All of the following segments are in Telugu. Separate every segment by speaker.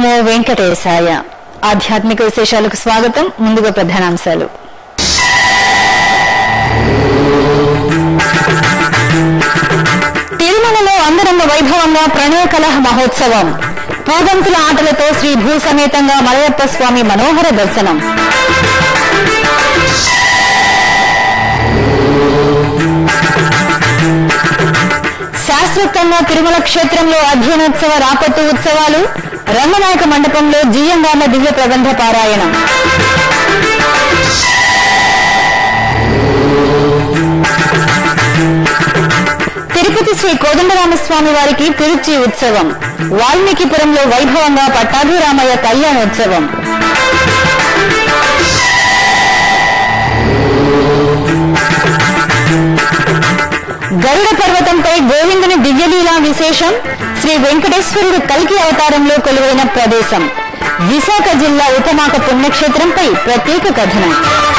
Speaker 1: నమో వెంకటేశాయ ఆధ్యాత్మిక విశేషాలకు స్వాగతం ముందుగా ప్రధానాంశాలు తిరుమలలో అంగరంగ వైభవంగా ప్రణయ కలహ మహోత్సవం పూగంతుల ఆటలతో శ్రీ భూ సమేతంగా మలయప్ప స్వామి మనోహర దర్శనం శాస్త్రోక్తంగా తిరుమల క్షేత్రంలో అధ్యయనోత్సవ రాపత్తు ఉత్సవాలు రంగనాయక మండపంలో జీయంగామ దివ్య ప్రబంధ పారాయణం తిరుపతి శ్రీ కోదండరామస్వామి వారికి తిరుచి ఉత్సవం వాల్మీకిపురంలో వైభవంగా పట్టాభిరామయ్య కళ్యాణోత్సవం గరుడ పర్వతంపై గోవిందుని దివ్యలీలా విశేషం శ్రీ వెంకటేశ్వరుడు కల్కి అవతారంలో కొలువైన ప్రదేశం విశాఖ జిల్లా ఉపమాక పుణ్యక్షేత్రంపై ప్రత్యేక కథనం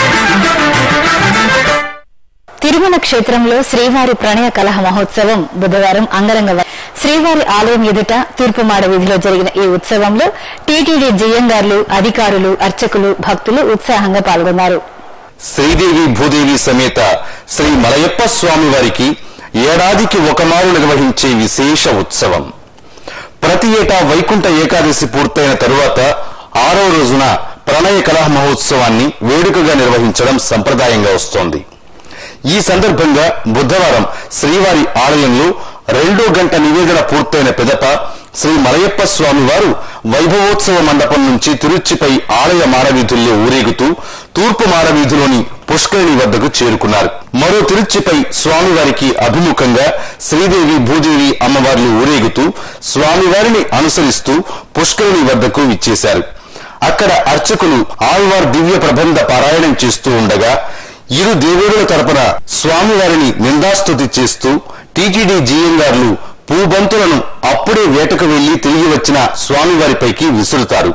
Speaker 1: తిరుమల క్షేత్రంలో శ్రీవారి ప్రణయ కలహ మహోత్సవం బుధవారం అంగరంగ వై- శ్రీవారి ఆలయం ఎదుట తూర్పుమాడ వీధిలో జరిగిన ఈ ఉత్సవంలో టీటీడీ జియంగార్లు అధికారులు అర్చకులు భక్తులు ఉత్సాహంగా పాల్గొన్నారు
Speaker 2: శ్రీదేవి భూదేవి సమేత శ్రీ మలయప్ప స్వామి వారికి ఏడాదికి ఒకమారు నిర్వహించే విశేష ఉత్సవం ప్రతి ఏటా వైకుంఠ ఏకాదశి పూర్తయిన తరువాత ఆరో రోజున ప్రణయ కలహ మహోత్సవాన్ని వేడుకగా నిర్వహించడం సంప్రదాయంగా వస్తోంది ఈ సందర్భంగా బుధవారం శ్రీవారి ఆలయంలో రెండో గంట నివేదన పూర్తయిన పిదప శ్రీ మలయప్ప స్వామి వారు వైభవోత్సవ మండపం నుంచి తిరుచిపై ఆలయ మాడవీధుల్లో ఊరేగుతూ తూర్పు మాడవీధిలోని పుష్కరిణి వద్దకు చేరుకున్నారు మరో తిరుచిపై స్వామివారికి అభిముఖంగా శ్రీదేవి భూదేవి అమ్మవార్లు ఊరేగుతూ స్వామివారిని అనుసరిస్తూ పుష్కరిణి వద్దకు విచ్చేశారు అక్కడ అర్చకులు ఆళ్వార్ దివ్య ప్రబంధ పారాయణం చేస్తూ ఉండగా ఇరు దేవుడుల తరపున స్వామివారిని నిందాస్తుతి చేస్తూ టీటీడీ జీఎంగార్లు పూబంతులను అప్పుడే వేటకు వెళ్లి తిరిగి వచ్చిన స్వామివారిపైకి విసురుతారు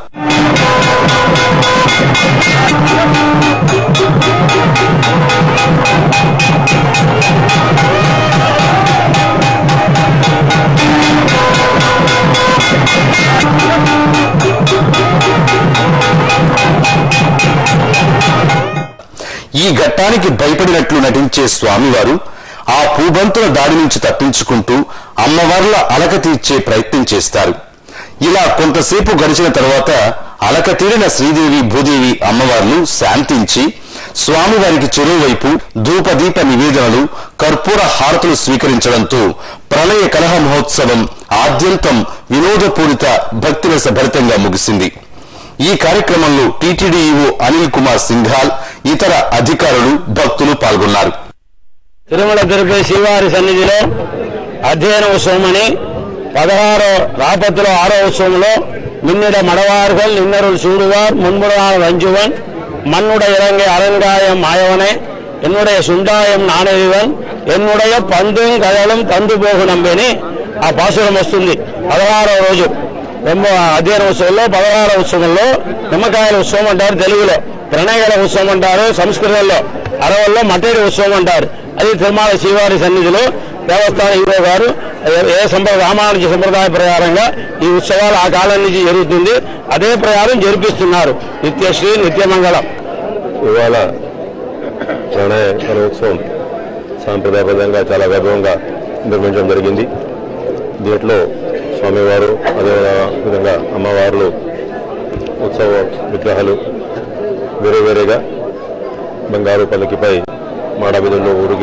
Speaker 2: ఈ ఘట్టానికి భయపడినట్లు నటించే స్వామివారు ఆ పూబంతుల దాడి నుంచి తప్పించుకుంటూ అమ్మవార్ల అలక తీర్చే ప్రయత్నం చేస్తారు ఇలా కొంతసేపు గడిచిన తర్వాత అలక తీరిన శ్రీదేవి భూదేవి అమ్మవార్లు శాంతించి స్వామివారికి చెరువువైపు ధూపదీప నివేదనలు కర్పూర హారతులు స్వీకరించడంతో ప్రళయ కలహ మహోత్సవం ఆద్యంతం వినోదపూరిత భక్తిరస భరితంగా ముగిసింది ఈ కార్యక్రమంలో టీటీడీఈఓ అనిల్ కుమార్ సింఘాల్ ఇతర అధికారులు భక్తులు పాల్గొన్నారు
Speaker 3: తిరుమల తిరుపతి శ్రీవారి సన్నిధిలో అధ్యయన ఉత్సవం అని పదహారో రాపత్తులో ఆరో ఉత్సవంలో మిన్నిడ మడవాர்கள் నిన్నరుள் சூடுவார் முன்புடான வஞ்சுவன் மண்ணுட இறங்கை அரங்காயம் மாயவனே என்னுடைய சுண்டாயம் నానెదివన్ ఎన్నుடைய పందుం కదలం తందు పోగు నంబిని ఆ పాసురం వస్తుంది పదహారవ రోజు బ్రహ్మ అధ్యయన ఉత్సవంలో పదహారవ ఉత్సవంలో నిమ్మకాయల ఉత్సవం అంటారు తెలుగులో ప్రణయగల ఉత్సవం అంటారు సంస్కృతంలో అరవల్లో మట్టేడి ఉత్సవం అంటారు అది తిరుమల శ్రీవారి సన్నిధిలో దేవస్థాన హీరో గారు ఏ- ఏ సంప్రదాయ రామానుజ సంప్రదాయ ప్రకారంగా ఈ ఉత్సవాలు ఆ కాలం నుంచి జరుగుతుంది అదే ప్రకారం జరిపిస్తున్నారు నిత్యశ్రీ నిత్యమంగళం
Speaker 4: ఇవాళ ప్రణయ కలోత్సవం సాంప్రదాయబద్ధంగా చాలా వైభవంగా నిర్వహించడం జరిగింది దీంట్లో స్వామివారు అదే విధంగా అమ్మవార్లు ఉత్సవ విగ్రహాలు వేరే వేరేగా బంగారు పల్లకిపై మాడవీధుల్లో ఊరిగి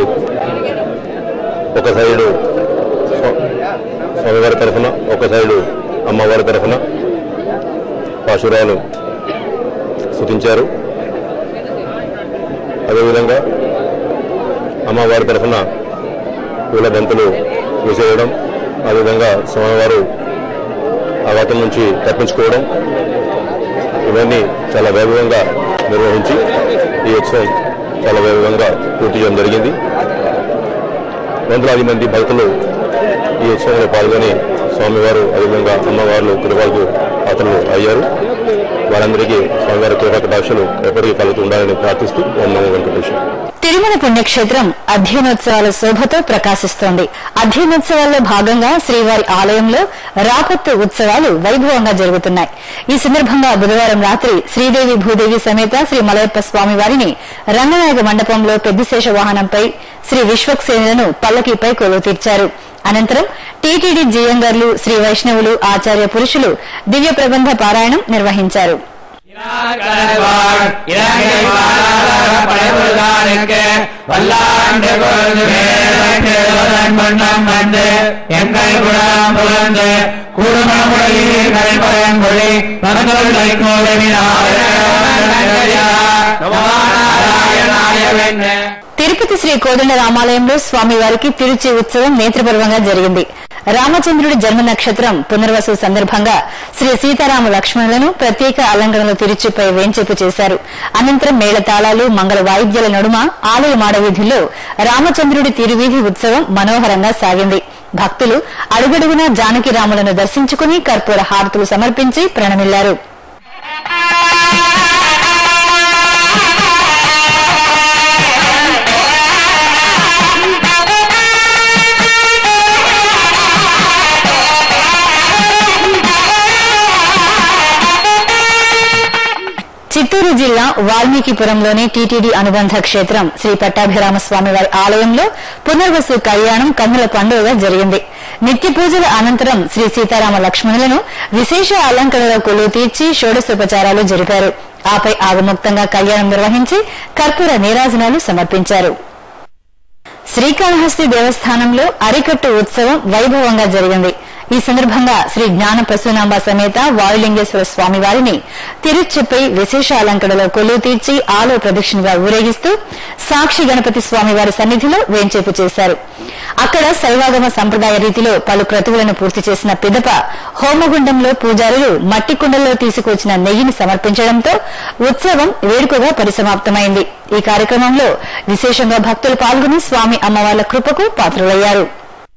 Speaker 4: ఒక సైడు స్వా- స్వామివారి తరఫున ఒక సైడు అమ్మవారి తరఫున పాశురాలు స్థుతించారు అదేవిధంగా అమ్మవారి తరఫున పూల బంతులు విసేయడం అదేవిధంగా స్వామివారు ఆ వాతం నుంచి తప్పించుకోవడం ఇవన్నీ చాలా వైభవంగా నిర్వహించి ఈ ఉత్సవం చాలా వైభవంగా పూర్తి చేయడం జరిగింది వందలాది మంది భక్తులు ఈ ఉత్సవంలో పాల్గొని స్వామివారు అదేవిధంగా అమ్మవార్లు కృపకు పాత్రలు అయ్యారు వారందరికీ స్వామివారి కృపకటాక్షలు ఎప్పటికీ కలుగుతూ ఉండాలని ప్రార్థిస్తూ ఓం నమో వెంకటేశ్వర
Speaker 1: తిరుమల పుణ్యక్షేత్రం అధ్యయనోత్సవాల శోభతో ప్రకాశిస్తోంది అధ్యయనోత్సవాల్లో భాగంగా శ్రీవారి ఆలయంలో రాపత్తు ఉత్సవాలు వైభవంగా జరుగుతున్నాయి ఈ సందర్భంగా బుధవారం రాత్రి శ్రీదేవి భూదేవి సమేత శ్రీ మలయప్ప స్వామి వారిని రంగనాయక మండపంలో పెద్దశేష వాహనంపై శ్రీ విశ్వక్సేనులను పల్లకీపై కొలువు తీర్చారు అనంతరం టీటీడీ జీఎంగర్లు శ్రీ వైష్ణవులు ఆచార్య పురుషులు దివ్య ప్రబంధ పారాయణం నిర్వహించారు
Speaker 5: வல்லாண்டு மன்னம் வந்து எங்கள் குணம் புலந்து குடும்பமுடி கல்பயன்மொழி மகன்களை கோவினாராயணாய
Speaker 1: తిరుపతి శ్రీ కోదండ రామాలయంలో స్వామివారికి తిరుచి ఉత్సవం నేత్రపర్వంగా జరిగింది రామచంద్రుడి జన్మ నక్షత్రం పునర్వసు సందర్భంగా శ్రీ సీతారామ లక్ష్మణులను ప్రత్యేక అలంకరణలో తిరుచిపై వేంచేపు చేశారు అనంతరం మేళతాళాలు మంగళ వాయిద్యాల నడుమ ఆలయ మాడవీధుల్లో రామచంద్రుడి తిరువీధి ఉత్సవం మనోహరంగా సాగింది భక్తులు అడుగడుగునా జానకి రాములను దర్శించుకుని కర్పూర హారతులు సమర్పించి ప్రణమిల్లారు చిత్తూరు జిల్లా వాల్మీకిపురంలోని టీటీడీ అనుబంధ క్షేత్రం శ్రీ పట్టాభిరామ స్వామివారి ఆలయంలో పునర్వసు కళ్యాణం కన్నుల పండుగగా జరిగింది నిత్య పూజల అనంతరం శ్రీ సీతారామ లక్ష్మణులను విశేష అలంకరణలో కొలువు తీర్చి షోడశోపచారాలు జరిపారు ఆపై ఆగముక్తంగా కళ్యాణం నిర్వహించి కర్పూర నీరాజనాలు సమర్పించారు శ్రీకాళహస్తి దేవస్థానంలో అరికట్టు ఉత్సవం వైభవంగా జరిగింది ఈ సందర్భంగా శ్రీ జ్ఞాన ప్రసూనాంబ సమేత వాయులింగేశ్వర స్వామి వారిని తిరుచిపై విశేష అలంకరణలో కొలువు తీర్చి ఆలో ప్రదక్షిణగా ఊరేగిస్తూ సాక్షి గణపతి స్వామి వారి సన్నిధిలో వేంచేపు చేశారు అక్కడ శైవాగమ సంప్రదాయ రీతిలో పలు క్రతువులను పూర్తి చేసిన పిదప హోమగుండంలో పూజారులు మట్టి కుండల్లో తీసుకొచ్చిన నెయ్యిని సమర్పించడంతో ఉత్సవం వేడుకగా పరిసమాప్తమైంది ఈ కార్యక్రమంలో విశేషంగా భక్తులు పాల్గొని స్వామి అమ్మవార్ల కృపకు పాత్రులయ్యారు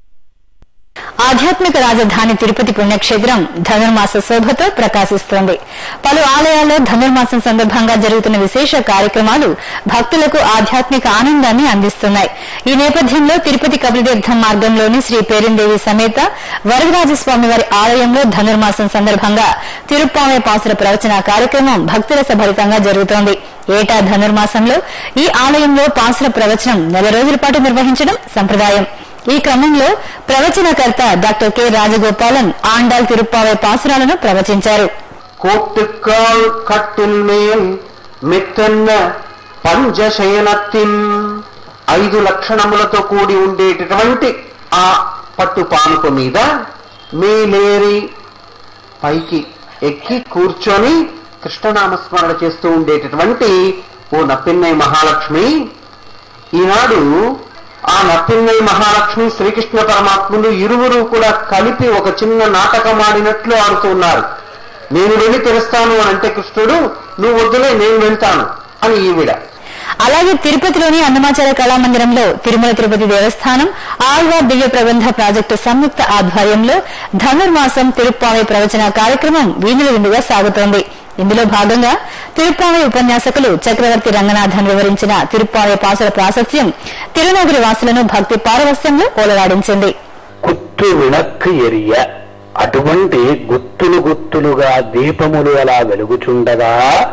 Speaker 1: ఆధ్యాత్మిక రాజధాని తిరుపతి పుణ్యక్షేత్రం ధనుర్మాస శోభతో ప్రకాశిస్తోంది పలు ఆలయాల్లో ధనుర్మాసం సందర్భంగా జరుగుతున్న విశేష కార్యక్రమాలు భక్తులకు ఆధ్యాత్మిక ఆనందాన్ని అందిస్తున్నాయి ఈ నేపథ్యంలో తిరుపతి కపిలతీర్థం మార్గంలోని శ్రీ పేరిందేవి సమేత వరదరాజస్వామి వారి ఆలయంలో ధనుర్మాసం సందర్భంగా తిరుప్పావే పాసుల ప్రవచన కార్యక్రమం భక్తుల భరితంగా జరుగుతోంది ఏటా ధనుర్మాసంలో ఈ ఆలయంలో పాసుల ప్రవచనం నెల రోజుల పాటు నిర్వహించడం సంప్రదాయం ఈ క్రమంలో ప్రవచనకర్త డాక్టర్ కె రాజగోపాలన్ ఆండాల్ తిరుప్పావై పాసురాలను ప్రవచించారు
Speaker 6: கோட்டுக்கால் கட்டில் மேல் మెత్తన్న పంచశయనత్తిన్ ఐదు లక్షణములతో కూడి ఉండేటటువంటి ఆ పట్టు పానుక మీద మేలేరి పైకి ఎక్కి కూర్చొని కృష్ణనామస్మరణ చేస్తూ ఉండేటటువంటి ఓ నప్పిన్నయ్య మహాలక్ష్మి ఈనాడు ఆ నప్పిన్నయ్య మహాలక్ష్మి శ్రీకృష్ణ పరమాత్ములు ఇరువురు కూడా కలిపి ఒక చిన్న నాటకం ఆడినట్లు ఆడుతున్నారు నేను వెళ్ళి తెరుస్తాను అని అంటే కృష్ణుడు నువ్వు వద్దులే నేను వెళ్తాను అని ఈవిడ
Speaker 1: అలాగే తిరుపతిలోని అన్నమాచార కళామందిరంలో తిరుమల తిరుపతి దేవస్థానం ఆళ్వార్ దివ్య ప్రబంధ ప్రాజెక్టు సంయుక్త ఆధ్వర్యంలో ధనుర్మాసం తిరుప్పావై ప్రవచన కార్యక్రమం వీణుల విందుగా సాగుతోంది ఇందులో భాగంగా తిరుప్పావై ఉపన్యాసకులు చక్రవర్తి రంగనాథన్ వివరించిన తిరుప్పావై పాసుల ప్రాశస్త్యం తిరునగరి వాసులను భక్తి పారవస్యంలో ఓలలాడించింది
Speaker 3: కుత్తు విளக்கு ఎరియ అటువంటి గుత్తులు గుత్తులుగా దీపములు అలా వెలుగుచుండగా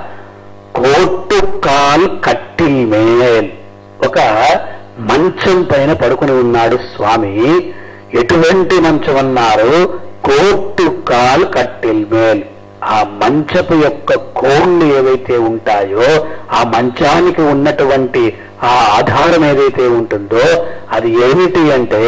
Speaker 3: కోట్టు కాల్ కట్టిల్ మేల్ ఒక మంచం పైన పడుకుని ఉన్నాడు స్వామి ఎటువంటి మంచం అన్నారు కోట్టు కాల్ కట్టిల్ మేల్ ఆ మంచపు యొక్క కోళ్ళు ఏవైతే ఉంటాయో ఆ మంచానికి ఉన్నటువంటి ఆ ఆధారం ఏదైతే ఉంటుందో అది ఏమిటి అంటే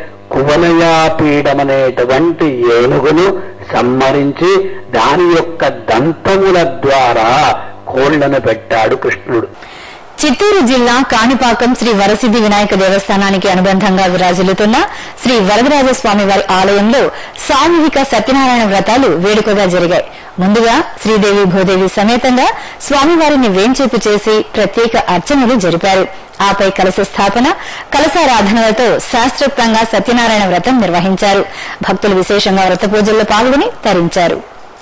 Speaker 3: కువలయాపీడమనేటువంటి ఏనుగును సంహరించి దాని యొక్క దంతముల ద్వారా కోళ్లను పెట్టాడు కృష్ణుడు
Speaker 1: చిత్తూరు జిల్లా కాణిపాకం శ్రీ వరసిద్ధి వినాయక దేవస్థానానికి అనుబంధంగా విరాజిల్లుతున్న శ్రీ వరదరాజస్వామి వారి ఆలయంలో సామూహిక సత్యనారాయణ వ్రతాలు వేడుకగా జరిగాయి ముందుగా శ్రీదేవి భూదేవి సమేతంగా స్వామివారిని వేంచేపు చేసి ప్రత్యేక అర్చనలు జరిపారు ఆపై కలశ స్థాపన కలశారాధనలతో శాస్త్రోక్తంగా సత్యనారాయణ వ్రతం నిర్వహించారు భక్తులు విశేషంగా వ్రత పూజల్లో పాల్గొని తరించారు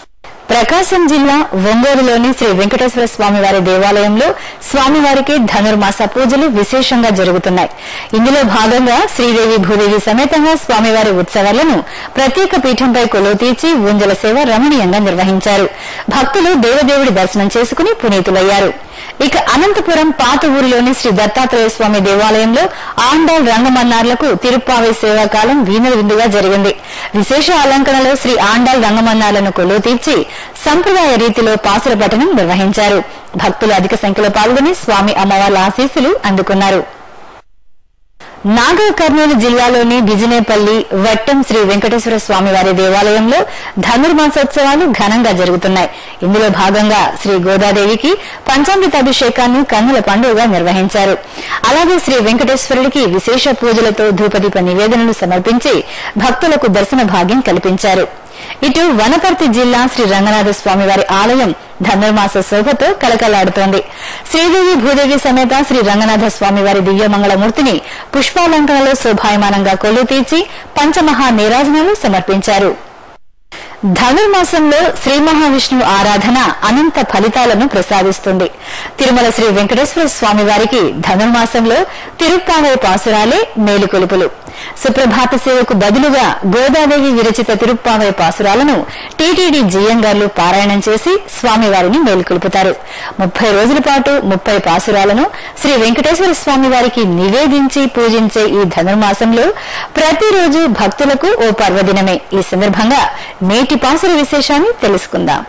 Speaker 1: ప్రకాశం జిల్లా ఒంగోలులోని శ్రీ వెంకటేశ్వర స్వామి వారి దేవాలయంలో స్వామివారికి ధనుర్మాస పూజలు విశేషంగా జరుగుతున్నాయి ఇందులో భాగంగా శ్రీదేవి భూదేవి సమేతంగా స్వామివారి ఉత్సవాలను ప్రత్యేక పీఠంపై కొలువు తీర్చి ఊంజల సేవ రమణీయంగా నిర్వహించారు భక్తులు దేవదేవుడి దర్శనం చేసుకుని పునీతులయ్యారు ఇక అనంతపురం పాత ఊరిలోని శ్రీ దత్తాత్రేయ స్వామి దేవాలయంలో ఆండాల్ రంగమన్నార్లకు తిరుప్పావై సేవాకాలం వీణుల విందుగా జరిగింది విశేష అలంకరణలో శ్రీ ఆండాల్ రంగమన్నార్లను కొలువు తీర్చి సంప్రదాయ రీతిలో పాసుల పఠనం నిర్వహించారు భక్తులు అధిక సంఖ్యలో పాల్గొని స్వామి అమ్మవార్ల ఆశీస్సులు అందుకున్నారు నాగర్ కర్నూలు జిల్లాలోని బిజినేపల్లి వట్టం శ్రీ వెంకటేశ్వర స్వామి వారి దేవాలయంలో ధనుర్మాసోత్సవాలు ఘనంగా జరుగుతున్నాయి ఇందులో భాగంగా శ్రీ గోదాదేవికి పంచామృతాభిషేకాన్ని కన్నుల పండుగగా నిర్వహించారు అలాగే శ్రీ వెంకటేశ్వరుడికి విశేష పూజలతో ధూపదీప నివేదనలు సమర్పించి భక్తులకు దర్శన భాగ్యం కల్పించారు ఇటు వనపర్తి జిల్లా శ్రీ రంగనాథ స్వామి వారి ఆలయం ధనుర్మాస శోభతో కలకలాడుతోంది శ్రీదేవి భూదేవి సమేత శ్రీ రంగనాథ స్వామి వారి దివ్యమంగళమూర్తిని పుష్పాలంకరణలో శోభాయమానంగా కొల్లు తీర్చి పంచమహా నీరాజనాలు సమర్పించారు ధనుర్మాసంలో శ్రీ మహావిష్ణువు ఆరాధన అనంత ఫలితాలను ప్రసాదిస్తుంది తిరుమల శ్రీ వెంకటేశ్వర స్వామి వారికి ధనుర్మాసంలో తిరుప్పావై పాసురాలే మేలుకొలుపులు సుప్రభాత సేవకు బదులుగా గోదాదేవి విరచిత తిరుప్పావై పాసురాలను టీటీడీ జీఎంగార్లు పారాయణం చేసి స్వామివారిని మేలుకొలుపుతారు ముప్పై రోజుల పాటు ముప్పై పాసురాలను శ్రీ వెంకటేశ్వర స్వామి వారికి నివేదించి పూజించే ఈ ధనుర్మాసంలో ప్రతిరోజు భక్తులకు ఓ పర్వదినమే ఈ సందర్భంగా నేటి పాసుర విశేషాన్ని తెలుసుకుందాం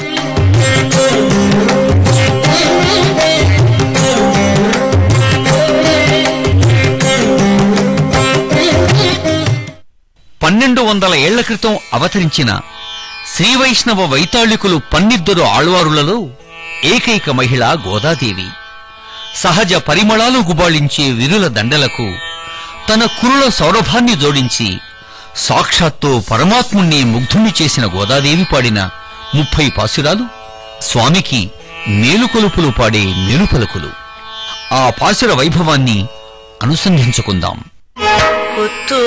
Speaker 7: పన్నెండు వందల ఏళ్ల క్రితం అవతరించిన శ్రీవైష్ణవ వైతాళికులు పన్నిద్దరు ఆళ్వారులలో ఏకైక మహిళ గోదాదేవి సహజ పరిమళాలు గుబాళించే విరుల దండలకు తన కురుల సౌరభాన్ని జోడించి సాక్షాత్తు పరమాత్ముణ్ణి ముగ్ధుణ్ణి చేసిన గోదాదేవి పాడిన ముప్పై పాసురాలు స్వామికి మేలుకొలుపులు పాడే మేలుపలుకులు ఆ పాసుర వైభవాన్ని అనుసంధించుకుందాం
Speaker 8: குத்து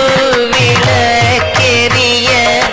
Speaker 8: விளக்கெரிய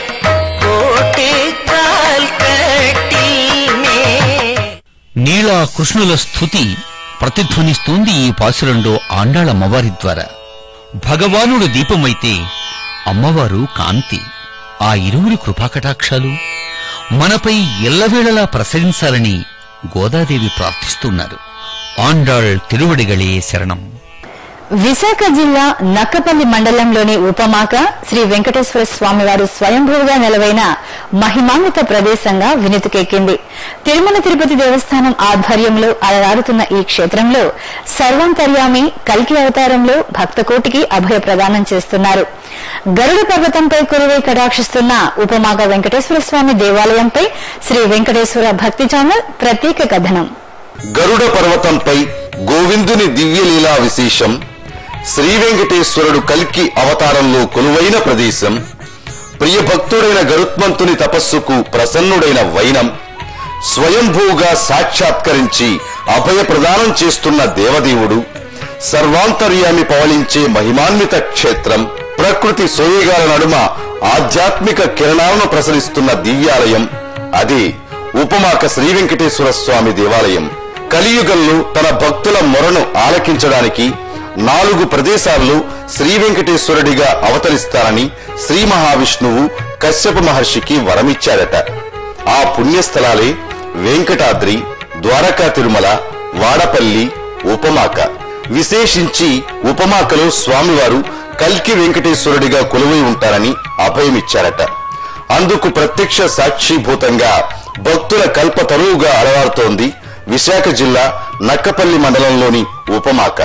Speaker 8: கோட்டுக்கால் கட்டில் மே
Speaker 7: నీలా కృష్ణుల స్థుతి ప్రతిధ్వనిస్తోంది ఈ పాసురంలో ఆండాళమ్మవారి ద్వారా భగవానుడు దీపమైతే అమ్మవారు కాంతి ఆ ఇరువురి కృపాకటాక్షాలు మనపై ఎల్లవేళలా ప్రసరించాలని గోదాదేవి ప్రార్థిస్తున్నారు ఆండాళ్ తిరువడిగళే శరణం
Speaker 1: విశాఖ జిల్లా నక్కపల్లి మండలంలోని ఉపమాక శ్రీ వెంకటేశ్వర స్వామి వారు స్వయంభూగా నెలవైన మహిమాన్విత ప్రదేశంగా వినుతికెక్కింది తిరుమల తిరుపతి దేవస్థానం ఆధ్వర్యంలో అలరాడుతున్న ఈ క్షేత్రంలో సర్వాంతర్యామి కల్కి అవతారంలో భక్తకోటికి అభయ ప్రదానం చేస్తున్నారు గరుడ పర్వతంపై కొలువై కటాక్షిస్తున్న ఉపమాక వెంకటేశ్వర స్వామి దేవాలయంపై శ్రీ వెంకటేశ్వర భక్తి ఛానల్ ప్రత్యేక కథనం
Speaker 2: గరుడ పర్వతంపై గోవిందుని దివ్యలీలా విశేషం శ్రీ వెంకటేశ్వరుడు కల్కి అవతారంలో కొలువైన ప్రదేశం ప్రియభక్తుడైన గరుత్మంతుని తపస్సుకు ప్రసన్నుడైన వైనం స్వయంభూగా సాక్షాత్కరించి అభయ ప్రదానం చేస్తున్న దేవదేవుడు సర్వాంతర్యామి పవళించే మహిమాన్విత క్షేత్రం ప్రకృతి సోయగాల నడుమ ఆధ్యాత్మిక కిరణాలను ప్రసరిస్తున్న దివ్యాలయం అదే ఉపమాక శ్రీ వెంకటేశ్వర స్వామి దేవాలయం కలియుగంలో తన భక్తుల మొరను ఆలకించడానికి నాలుగు ప్రదేశాల్లో శ్రీ వెంకటేశ్వరుడిగా అవతరిస్తానని శ్రీ మహావిష్ణువు కశ్యప మహర్షికి వరమిచ్చాడట ఆ పుణ్యస్థలాలే వెంకటాద్రి ద్వారకా తిరుమల వాడపల్లి ఉపమాక విశేషించి ఉపమాకలో స్వామివారు కల్కి వెంకటేశ్వరుడిగా కొలువై ఉంటారని అభయమిచ్చారట అందుకు ప్రత్యక్ష సాక్షిభూతంగా భక్తుల కల్పతరువుగా అలవారుతోంది విశాఖ జిల్లా నక్కపల్లి మండలంలోని ఉపమాక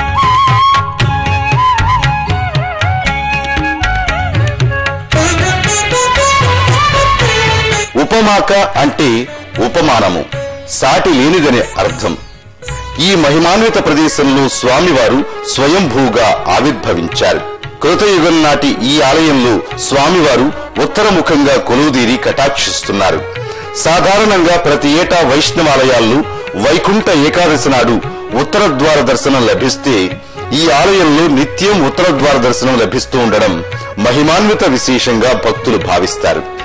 Speaker 2: ఉపమాక అంటే ఉపమానము సాటి లేనిదనే అర్థం ఈ మహిమాన్విత ప్రదేశంలో స్వామివారు స్వయంభూగా ఆవిర్భవించారు కృతయుగం నాటి ఈ ఆలయంలో స్వామివారు ఉత్తరముఖంగా కొలువుదీరి కటాక్షిస్తున్నారు సాధారణంగా ప్రతి ఏటా వైష్ణవాలయాల్లో వైకుంఠ ఏకాదశి నాడు ఉత్తర ద్వార దర్శనం లభిస్తే ఈ ఆలయంలో నిత్యం ఉత్తర ద్వార దర్శనం లభిస్తూ ఉండడం మహిమాన్విత విశేషంగా భక్తులు భావిస్తారు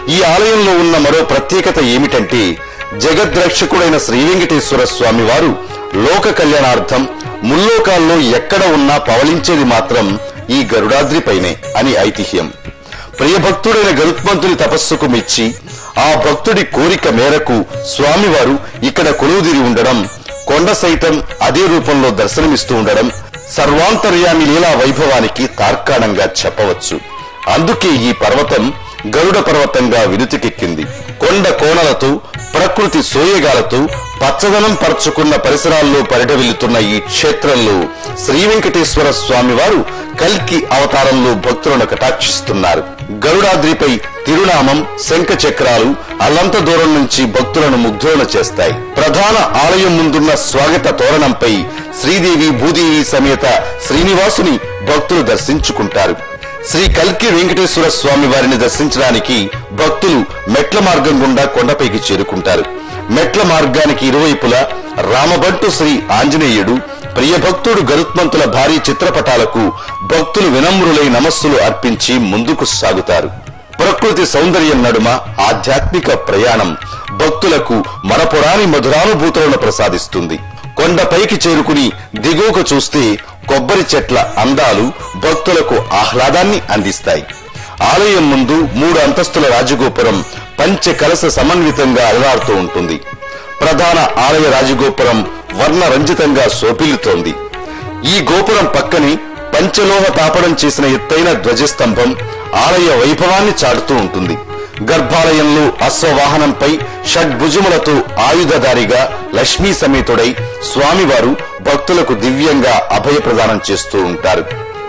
Speaker 2: ఈ ఆలయంలో ఉన్న మరో ప్రత్యేకత ఏమిటంటే జగద్రక్షకుడైన శ్రీ వెంకటేశ్వర స్వామి వారు లోక కళ్యాణార్థం ముల్లోకాల్లో ఎక్కడ ఉన్నా పవలించేది మాత్రం ఈ గరుడాద్రిపైనే అని ఐతిహ్యం ప్రియభక్తుడైన గరుత్మంతుని తపస్సుకు మెచ్చి ఆ భక్తుడి కోరిక మేరకు స్వామివారు ఇక్కడ కొలువుదిరి ఉండడం కొండ సైతం అదే రూపంలో దర్శనమిస్తూ ఉండడం సర్వాంతర్యామి లీలా వైభవానికి తార్కాణంగా చెప్పవచ్చు అందుకే ఈ పర్వతం గరుడ పర్వతంగా వినుతికెక్కింది కొండ కోణలతో ప్రకృతి సోయగాలతో పచ్చదనం పరుచుకున్న పరిసరాల్లో పరిడవిల్లుతున్న ఈ క్షేత్రంలో శ్రీ వెంకటేశ్వర స్వామి వారు కల్కి అవతారంలో భక్తులను కటాక్షిస్తున్నారు గరుడాద్రిపై తిరునామం శంఖ చక్రాలు అల్లంత దూరం నుంచి భక్తులను ముగ్ధులను చేస్తాయి ప్రధాన ఆలయం ముందున్న స్వాగత తోరణంపై శ్రీదేవి భూదేవి సమేత శ్రీనివాసుని భక్తులు దర్శించుకుంటారు శ్రీ కల్కి వెంకటేశ్వర స్వామి వారిని దర్శించడానికి భక్తులు మెట్ల మార్గం గుండా కొండపైకి చేరుకుంటారు మెట్ల మార్గానికి ఇరువైపులా రామబంటు శ్రీ ఆంజనేయుడు ప్రియభక్తుడు గరుత్మంతుల భారీ చిత్రపటాలకు భక్తులు వినమ్రులై నమస్సులు అర్పించి ముందుకు సాగుతారు ప్రకృతి సౌందర్యం నడుమ ఆధ్యాత్మిక ప్రయాణం భక్తులకు మరపురాని మధురానుభూతులను ప్రసాదిస్తుంది కొండపైకి చేరుకుని దిగువకు చూస్తే కొబ్బరి చెట్ల అందాలు భక్తులకు ఆహ్లాదాన్ని అందిస్తాయి ఆలయం ముందు మూడు అంతస్తుల రాజగోపురం పంచ కలస సమన్వితంగా అలరాడుతూ ఉంటుంది ప్రధాన ఆలయ రాజగోపురం వర్ణ రంజితంగా శోభిల్లుతోంది ఈ గోపురం పక్కనే పంచలోహ తాపడం చేసిన ఎత్తైన ధ్వజస్తంభం ఆలయ వైభవాన్ని చాటుతూ ఉంటుంది గర్భాలయంలో అశ్వవాహనంపై షడ్భుజములతో ఆయుధధారిగా లక్ష్మీ సమేతుడై స్వామివారు భక్తులకు దివ్యంగా అభయ ప్రదానం చేస్తూ ఉంటారు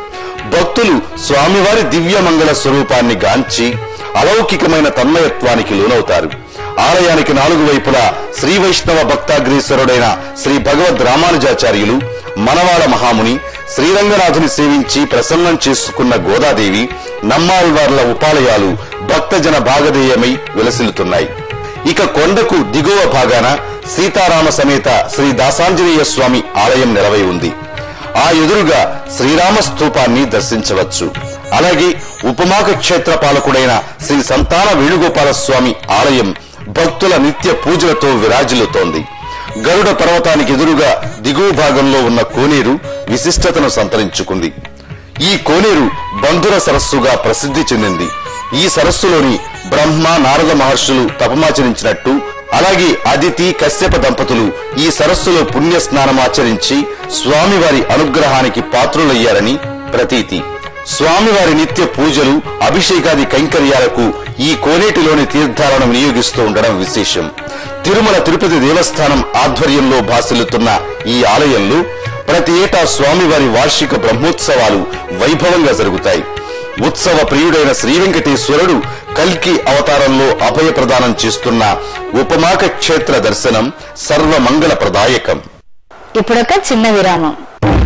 Speaker 2: భక్తులు స్వామివారి దివ్యమంగళ స్వరూపాన్ని గాంచి అలౌకికమైన తన్మయత్వానికి లోనవుతారు ఆలయానికి నాలుగు వైపులా శ్రీ వైష్ణవ భక్తాగ్రేశ్వరుడైన శ్రీ భగవద్ రామానుజాచార్యులు మనవాళ మహాముని శ్రీరంగనాథుని సేవించి ప్రసన్నం చేసుకున్న గోదాదేవి నమ్మాళ్వార్ల ఉపాలయాలు భక్తజన భాగధేయమై విలసిల్లుతున్నాయి ఇక కొండకు దిగువ భాగాన సీతారామ సమేత శ్రీ దాసాంజనేయ స్వామి ఆలయం నెలవై ఉంది ఆ ఎదురుగా శ్రీరామ స్తూపాన్ని దర్శించవచ్చు అలాగే ఉపమాక క్షేత్ర పాలకుడైన శ్రీ సంతాన వేణుగోపాల స్వామి ఆలయం భక్తుల నిత్య పూజలతో విరాజిల్లుతోంది గరుడ పర్వతానికి ఎదురుగా దిగువ భాగంలో ఉన్న కోనేరు విశిష్టతను సంతరించుకుంది ఈ కోనేరు బంధుర సరస్సుగా ప్రసిద్ధి చెందింది ఈ సరస్సులోని బ్రహ్మ నారద మహర్షులు తపమాచరించినట్టు అలాగే అదితి కశ్యప దంపతులు ఈ సరస్సులో పుణ్య స్నానమాచరించి స్వామివారి అనుగ్రహానికి పాత్రులయ్యారని ప్రతీతి స్వామివారి నిత్య పూజలు అభిషేకాది కైంకర్యాలకు ఈ కోనేటిలోని తీర్థాలను వినియోగిస్తూ ఉండడం విశేషం తిరుమల తిరుపతి దేవస్థానం ఆధ్వర్యంలో భాసిల్లుతున్న ఈ ఆలయంలో ప్రతి ఏటా స్వామివారి వార్షిక బ్రహ్మోత్సవాలు వైభవంగా జరుగుతాయి ఉత్సవ ప్రియుడైన శ్రీ వెంకటేశ్వరుడు కల్కి అవతారంలో అభయ ప్రదానం చేస్తున్న ఉపమాక క్షేత్ర దర్శనం సర్వమంగళ ప్రదాయకం
Speaker 1: ఇప్పుడొక చిన్న విరామం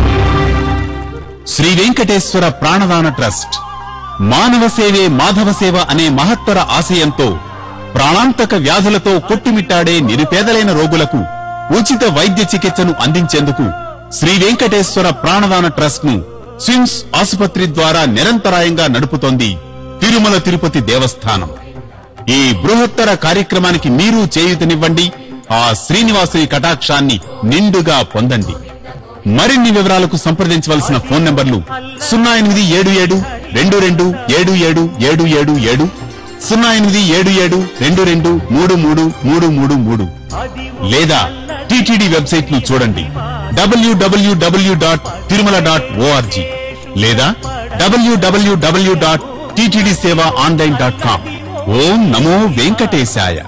Speaker 9: శ్రీ వెంకటేశ్వర ప్రాణదాన ట్రస్ట్ మానవ సేవే మాధవ సేవ అనే మహత్తర ఆశయంతో ప్రాణాంతక వ్యాధులతో కొట్టుమిట్టాడే నిరుపేదలైన రోగులకు ఉచిత వైద్య చికిత్సను అందించేందుకు శ్రీ వెంకటేశ్వర ప్రాణదాన ట్రస్ట్ ను స్విమ్స్ ఆసుపత్రి ద్వారా నిరంతరాయంగా నడుపుతోంది తిరుమల తిరుపతి దేవస్థానం ఈ బృహత్తర కార్యక్రమానికి మీరు చేయూతనివ్వండి ఆ శ్రీనివాసుని కటాక్షాన్ని నిండుగా పొందండి మరిన్ని వివరాలకు సంప్రదించవలసిన ఫోన్ నంబర్లు సున్నా ఎనిమిది ఏడు ఏడు రెండు రెండు ఏడు ఏడు ఏడు ఏడు ఏడు సున్నా ఎనిమిది ఏడు ఏడు రెండు రెండు మూడు మూడు మూడు మూడు మూడు లేదా టిటిడి వెబ్సైట్ ను చూడండి WWW dot Tirumala dot ORG లేదా WWW dot TTD seva online dot com ఓం నమో వెంకటేశాయ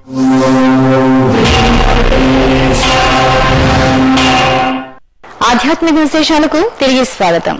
Speaker 1: ఆధ్యాత్మిక విశేషాలకు తిరిగి స్వాగతం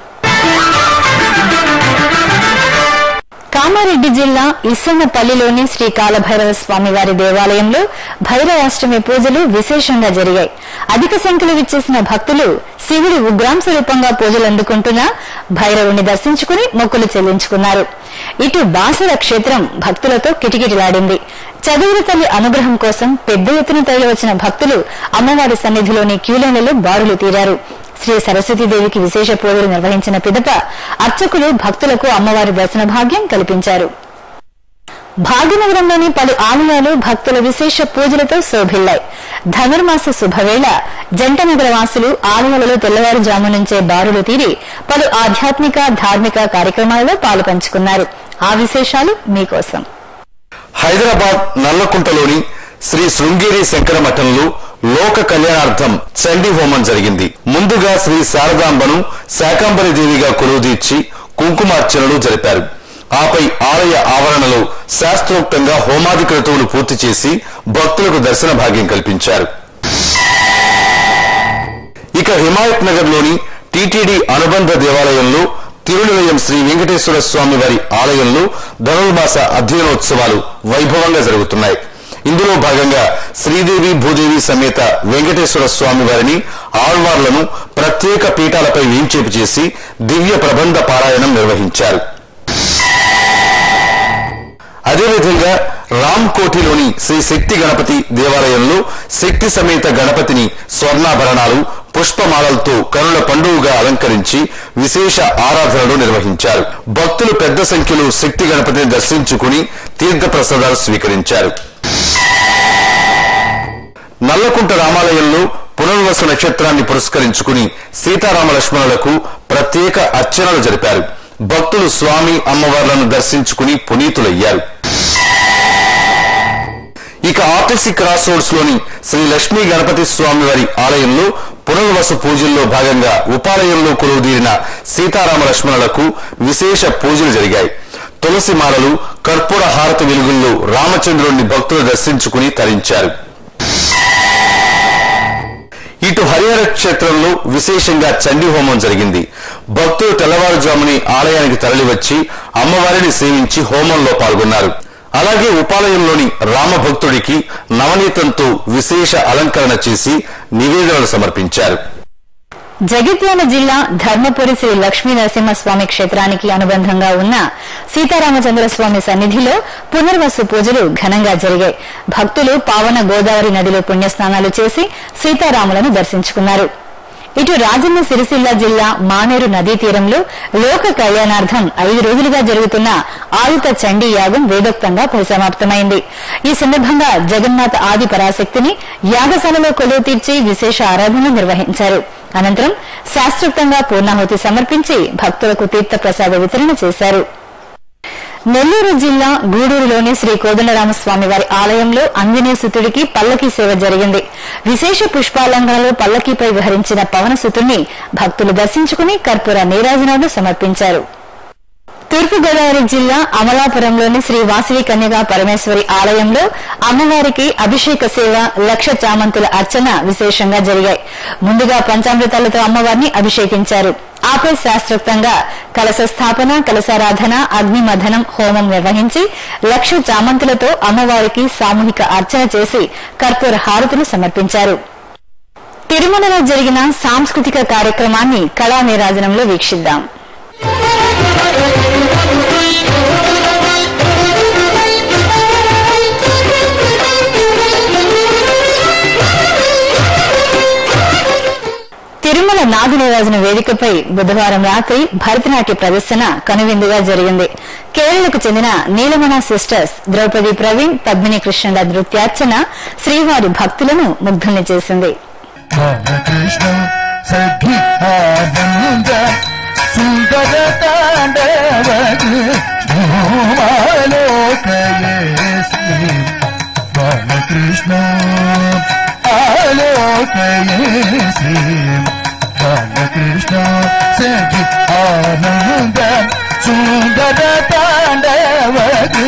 Speaker 1: కామారెడ్డి జిల్లా ఇస్సన్నపల్లిలోని శ్రీ కాలభైరవ స్వామి వారి దేవాలయంలో భైరవాష్టమి పూజలు విశేషంగా జరిగాయి అధిక సంఖ్యలో విచ్చేసిన భక్తులు శివుడి ఉగ్రాంశ రూపంగా పూజలు అందుకుంటున్న భైరవుని దర్శించుకుని మొక్కులు చెల్లించుకున్నారు ఇటు బాసర క్షేత్రం భక్తులతో కిటకిటలాడింది చదువుల తల్లి అనుగ్రహం కోసం పెద్ద ఎత్తున తరలివచ్చిన భక్తులు అమ్మవారి సన్నిధిలోని క్యూలైన్లలో బారులు తీరారు శ్రీ సరస్వతీదేవికి విశేష పూజలు నిర్వహించిన పిదప అర్చకులు భక్తులకు అమ్మవారి దర్శన భాగ్యం కల్పించారు భాగ్యనగరంలోని పలు ఆలయాలు భక్తుల విశేష పూజలతో శోభిల్లాయి ధనుర్మాస శుభవేళ జంటనగర వాసులు ఆలయాలలో తెల్లవారుజాము నుంచే బారులు తీరి పలు ఆధ్యాత్మిక ధార్మిక కార్యక్రమాలలో పాలు పంచుకున్నారు ఆ విశేషాలు మీకోసం
Speaker 2: హైదరాబాద్ నల్లకుంటలోని శ్రీ శృంగేరి శంకర మఠంలో లోక కళ్యాణార్థం చండీ హోమం జరిగింది ముందుగా శ్రీ శారదాంబను శాకాంబరి దేవిగా కొలువుదీర్చి కుంకుమార్చనలు జరిపారు ఆపై ఆలయ ఆవరణలో శాస్త్రోక్తంగా హోమాది క్రతువులు పూర్తి చేసి భక్తులకు దర్శన భాగ్యం కల్పించారు ఇక హిమాయత్ నగర్ లోని టీటీడీ అనుబంధ దేవాలయంలో తిరునిలయం శ్రీ వెంకటేశ్వర స్వామి వారి ఆలయంలో ధనుర్మాస అధ్యయనోత్సవాలు వైభవంగా జరుగుతున్నాయి ఇందులో భాగంగా శ్రీదేవి భూదేవి సమేత వెంకటేశ్వర స్వామి వారిని ఆళ్వార్లను ప్రత్యేక పీఠాలపై వేంచేపు చేసి దివ్య ప్రబంధ పారాయణం నిర్వహించారు అదేవిధంగా రామ్ కోటిలోని శ్రీ శక్తి గణపతి దేవాలయంలో శక్తి సమేత గణపతిని స్వర్ణాభరణాలు పుష్పమాలలతో కనుల పండుగగా అలంకరించి విశేష ఆరాధనలు నిర్వహించారు భక్తులు పెద్ద సంఖ్యలో శక్తి గణపతిని దర్శించుకుని తీర్థ ప్రసాదాలు స్వీకరించారు నల్లకుంట రామాలయంలో పునర్వసు నక్షత్రాన్ని పురస్కరించుకుని సీతారామ లక్ష్మణులకు ప్రత్యేక అర్చనలు జరిపారు భక్తులు స్వామి అమ్మవార్లను దర్శించుకుని పునీతులయ్యారు ఇక ఆర్టీసీ క్రాస్ రోడ్స్ లోని శ్రీ లక్ష్మీ గణపతి స్వామి వారి ఆలయంలో పునర్వసు పూజల్లో భాగంగా ఉపాలయంలో కొలువుదీరిన సీతారామ లక్ష్మణులకు విశేష పూజలు జరిగాయి తులసి మాలలు కర్పూర హారతి వెలుగుల్లో రామచంద్రుడిని భక్తులు దర్శించుకుని తరించారు ఇటు హరిహర క్షేత్రంలో విశేషంగా చండీ హోమం జరిగింది భక్తులు తెల్లవారుజాముని ఆలయానికి తరలివచ్చి అమ్మవారిని సేవించి హోమంలో పాల్గొన్నారు అలాగే ఉపాలయంలోని రామభక్తుడికి నవనీతంతో విశేష అలంకరణ చేసి నివేదనలు సమర్పించారు
Speaker 1: జగిత్యాల జిల్లా ధర్మపురి శ్రీ లక్ష్మీ నరసింహస్వామి క్షేత్రానికి అనుబంధంగా ఉన్న సీతారామచంద్ర స్వామి సన్నిధిలో పునర్వసు పూజలు ఘనంగా జరిగాయి భక్తులు పావన గోదావరి నదిలో పుణ్యస్నానాలు చేసి సీతారాములను దర్శించుకున్నారు ఇటు రాజన్న సిరిసిల్ల జిల్లా మానేరు నదీ తీరంలో లోక కళ్యాణార్థం ఐదు రోజులుగా జరుగుతున్న ఆయుత చండీ యాగం వేదోక్తంగా పరిసమాప్తమైంది ఈ సందర్భంగా జగన్నాథ ఆది పరాశక్తిని యాగశాలలో కొలువు తీర్చి విశేష ఆరాధనలు నిర్వహించారు అనంతరం శాస్త్రోక్తంగా పూర్ణాహుతి సమర్పించి భక్తులకు తీర్థ ప్రసాద వితరణ చేశారు నెల్లూరు జిల్లా గూడూరులోని శ్రీ కోదండరామస్వామి వారి ఆలయంలో ఆంజనేయసుతుడికి పల్లకి సేవ జరిగింది విశేష పుష్పాలంకరణలో పల్లకీపై విహరించిన పవనసుతుడిని భక్తులు దర్శించుకుని కర్పూర నీరాజనాలు సమర్పించారు తూర్పుగోదావరి జిల్లా అమలాపురంలోని శ్రీ వాసవి కన్యగా పరమేశ్వరి ఆలయంలో అమ్మవారికి అభిషేక సేవ లక్ష చామంతుల అర్చన విశేషంగా జరిగాయి ముందుగా పంచామృతాలతో అమ్మవారిని అభిషేకించారు ఆపై శాస్త్రోక్తంగా కలశ స్థాపన కలశారాధన అగ్నిమథనం హోమం నిర్వహించి లక్ష చామంతులతో అమ్మవారికి సామూహిక అర్చన చేసి కర్పూర హారతులు సమర్పించారు తిరుమలలో జరిగిన సాంస్కృతిక కార్యక్రమాన్ని కళా నీరాజనంలో వీక్షిద్దాం తిరుమల నాగనిరాజన వేదికపై బుధవారం రాత్రి భరతనాట్య ప్రదర్శన కనువిందుగా జరిగింది కేరళకు చెందిన నీలమణ సిస్టర్స్ ద్రౌపది ప్రవీణ్ పద్మిని కృష్ణుల నృత్యార్చన శ్రీవారి భక్తులను ముగ్ధుల్ని చేసింది
Speaker 5: కృష్ణ సఖి ఆనంద సుందర తాండవకు బాలకృష్ణ ఆలోకయేసి బాలకృష్ణ సఖి ఆనంద సుందర తాండవకు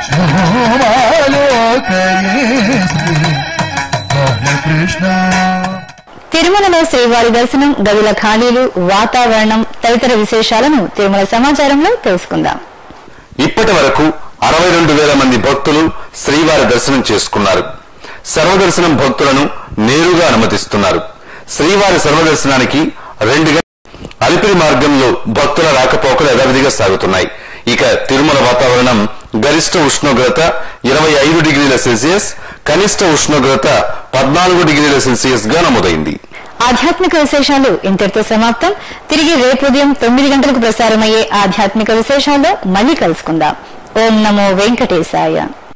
Speaker 5: ఆలోకయేసి బాలకృష్ణ
Speaker 1: తిరుమలలో శ్రీవారి దర్శనం గదుల ఖాళీలు వాతావరణం తదితర విశేషాలను తిరుమల సమాచారంలో తెలుసుకుందాం
Speaker 2: ఇప్పటి వరకు అరవై రెండు వేల మంది భక్తులు శ్రీవారి దర్శనం చేసుకున్నారు సర్వదర్శనం భక్తులను నేరుగా అనుమతిస్తున్నారు శ్రీవారి సర్వదర్శనానికి రెండు గంటల అలిపిరి మార్గంలో భక్తుల రాకపోకలు యథావిధిగా సాగుతున్నాయి ఇక తిరుమల వాతావరణం గరిష్ట ఉష్ణోగ్రత ఇరవై ఐదు డిగ్రీల సెల్సియస్ కనిష్ట ఉష్ణోగ్రత పద్నాలుగు డిగ్రీల సెల్సియస్ గా నమోదైంది
Speaker 1: ఆధ్యాత్మిక విశేషాలు ఇంతటితో సమాప్తం తిరిగి రేపు ఉదయం తొమ్మిది గంటలకు ప్రసారమయ్యే ఆధ్యాత్మిక విశేషాల్లో మళ్ళీ కలుసుకుందాం ఓం నమో వెంకటేశాయ